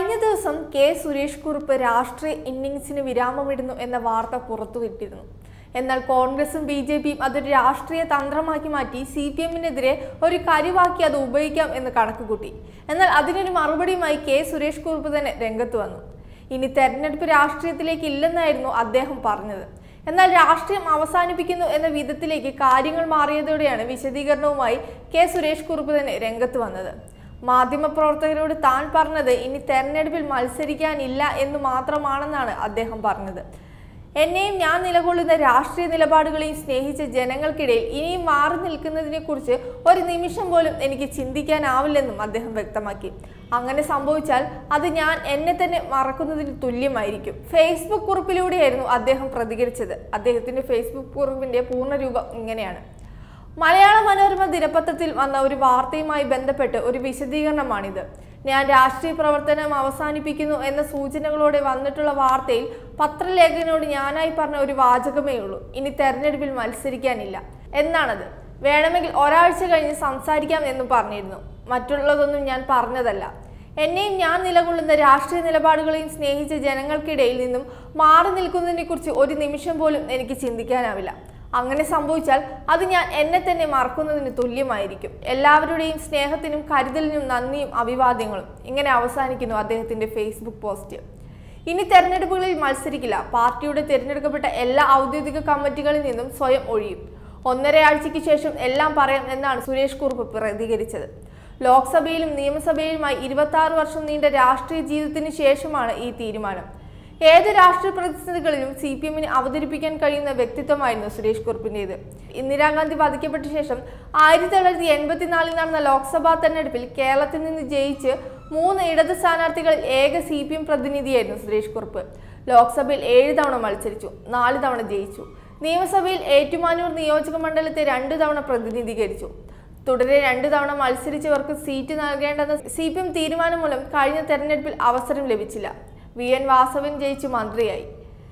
കഴിഞ്ഞ ദിവസം കെ സുരേഷ് കുറുപ്പ് രാഷ്ട്രീയ ഇന്നിംഗ്സിന് വിരാമമിടുന്നു എന്ന വാർത്ത പുറത്തുവിട്ടിരുന്നു എന്നാൽ കോൺഗ്രസും ബി ജെ പിയും അതൊരു രാഷ്ട്രീയ തന്ത്രമാക്കി മാറ്റി സി പി എമ്മിനെതിരെ ഒരു കരിവാക്കി അത് ഉപയോഗിക്കാം എന്ന് കണക്കുകൂട്ടി എന്നാൽ അതിനൊരു മറുപടിയുമായി കെ സുരേഷ് കുറുപ്പ് തന്നെ രംഗത്ത് വന്നു ഇനി തെരഞ്ഞെടുപ്പ് രാഷ്ട്രീയത്തിലേക്ക് ഇല്ലെന്നായിരുന്നു അദ്ദേഹം പറഞ്ഞത് എന്നാൽ രാഷ്ട്രീയം അവസാനിപ്പിക്കുന്നു എന്ന വിധത്തിലേക്ക് കാര്യങ്ങൾ മാറിയതോടെയാണ് വിശദീകരണവുമായി കെ സുരേഷ് കുറുപ്പ് തന്നെ രംഗത്ത് വന്നത് മാധ്യമപ്രവർത്തകരോട് താൻ പറഞ്ഞത് ഇനി തെരഞ്ഞെടുപ്പിൽ മത്സരിക്കാനില്ല എന്ന് മാത്രമാണെന്നാണ് അദ്ദേഹം പറഞ്ഞത് എന്നെയും ഞാൻ നിലകൊള്ളുന്ന രാഷ്ട്രീയ നിലപാടുകളെയും സ്നേഹിച്ച ജനങ്ങൾക്കിടയിൽ ഇനിയും മാറി നിൽക്കുന്നതിനെക്കുറിച്ച് ഒരു നിമിഷം പോലും എനിക്ക് ചിന്തിക്കാനാവില്ലെന്നും അദ്ദേഹം വ്യക്തമാക്കി അങ്ങനെ സംഭവിച്ചാൽ അത് ഞാൻ എന്നെ തന്നെ മറക്കുന്നതിന് തുല്യമായിരിക്കും ഫേസ്ബുക്ക് കുറിപ്പിലൂടെയായിരുന്നു അദ്ദേഹം പ്രതികരിച്ചത് അദ്ദേഹത്തിന്റെ ഫേസ്ബുക്ക് കുറിപ്പിന്റെ പൂർണ്ണരൂപം ഇങ്ങനെയാണ് മലയാള മനോരമ ദിനപത്രത്തിൽ വന്ന ഒരു വാർത്തയുമായി ബന്ധപ്പെട്ട് ഒരു വിശദീകരണമാണിത് ഞാൻ രാഷ്ട്രീയ പ്രവർത്തനം അവസാനിപ്പിക്കുന്നു എന്ന സൂചനകളോടെ വന്നിട്ടുള്ള വാർത്തയിൽ പത്രലേഖകനോട് ഞാനായി പറഞ്ഞ ഒരു വാചകമേ ഉള്ളൂ ഇനി തെരഞ്ഞെടുപ്പിൽ മത്സരിക്കാനില്ല എന്നാണത് വേണമെങ്കിൽ ഒരാഴ്ച കഴിഞ്ഞ് സംസാരിക്കാം എന്നും പറഞ്ഞിരുന്നു മറ്റുള്ളതൊന്നും ഞാൻ പറഞ്ഞതല്ല എന്നെയും ഞാൻ നിലകൊള്ളുന്ന രാഷ്ട്രീയ നിലപാടുകളെയും സ്നേഹിച്ച ജനങ്ങൾക്കിടയിൽ നിന്നും മാറി നിൽക്കുന്നതിനെക്കുറിച്ച് ഒരു നിമിഷം പോലും എനിക്ക് ചിന്തിക്കാനാവില്ല അങ്ങനെ സംഭവിച്ചാൽ അത് ഞാൻ എന്നെ തന്നെ മറക്കുന്നതിന് തുല്യമായിരിക്കും എല്ലാവരുടെയും സ്നേഹത്തിനും കരുതലിനും നന്ദിയും അഭിവാദ്യങ്ങളും ഇങ്ങനെ അവസാനിക്കുന്നു അദ്ദേഹത്തിന്റെ ഫേസ്ബുക്ക് പോസ്റ്റ് ഇനി തെരഞ്ഞെടുപ്പുകളിൽ മത്സരിക്കില്ല പാർട്ടിയുടെ തിരഞ്ഞെടുക്കപ്പെട്ട എല്ലാ ഔദ്യോഗിക കമ്മിറ്റികളിൽ നിന്നും സ്വയം ഒഴിയും ഒന്നര ആഴ്ചയ്ക്ക് ശേഷം എല്ലാം പറയാം എന്നാണ് സുരേഷ് കുറുപ്പ് പ്രതികരിച്ചത് ലോക്സഭയിലും നിയമസഭയിലുമായി ഇരുപത്തി ആറ് വർഷം നീണ്ട രാഷ്ട്രീയ ജീവിതത്തിന് ശേഷമാണ് ഈ തീരുമാനം ഏത് രാഷ്ട്രീയ പ്രതിസന്ധികളിലും സി പി എമ്മിന് അവതരിപ്പിക്കാൻ കഴിയുന്ന വ്യക്തിത്വമായിരുന്നു സുരേഷ് കുറുപ്പിന്റേത് ഇന്ദിരാഗാന്ധി വധിക്കപ്പെട്ട ശേഷം ആയിരത്തി തൊള്ളായിരത്തി എൺപത്തിനാലിൽ നടന്ന ലോക്സഭാ തെരഞ്ഞെടുപ്പിൽ കേരളത്തിൽ നിന്ന് ജയിച്ച് മൂന്ന് ഇടത് സ്ഥാനാർത്ഥികളിൽ ഏക സി പി എം പ്രതിനിധിയായിരുന്നു സുരേഷ് കുറുപ്പ് ലോക്സഭയിൽ ഏഴ് തവണ മത്സരിച്ചു നാല് തവണ ജയിച്ചു നിയമസഭയിൽ ഏറ്റുമാനൂർ നിയോജക മണ്ഡലത്തെ രണ്ടു തവണ പ്രതിനിധീകരിച്ചു തുടരെ രണ്ടു തവണ മത്സരിച്ചവർക്ക് സീറ്റ് നൽകേണ്ടെന്ന സി പി എം തീരുമാനം മൂലം കഴിഞ്ഞ തെരഞ്ഞെടുപ്പിൽ അവസരം ലഭിച്ചില്ല വി എൻ വാസവൻ ജയിച്ചു മന്ത്രിയായി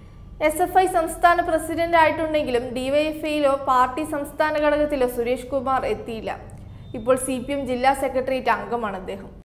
എസ് എഫ് ഐ സംസ്ഥാന പ്രസിഡന്റ് ആയിട്ടുണ്ടെങ്കിലും ഡിവൈഎഫ്ഐയിലോ പാർട്ടി സംസ്ഥാന ഘടകത്തിലോ സുരേഷ് കുമാർ എത്തിയില്ല ഇപ്പോൾ സി പി എം ജില്ലാ സെക്രട്ടേറിയറ്റ് അംഗമാണ് അദ്ദേഹം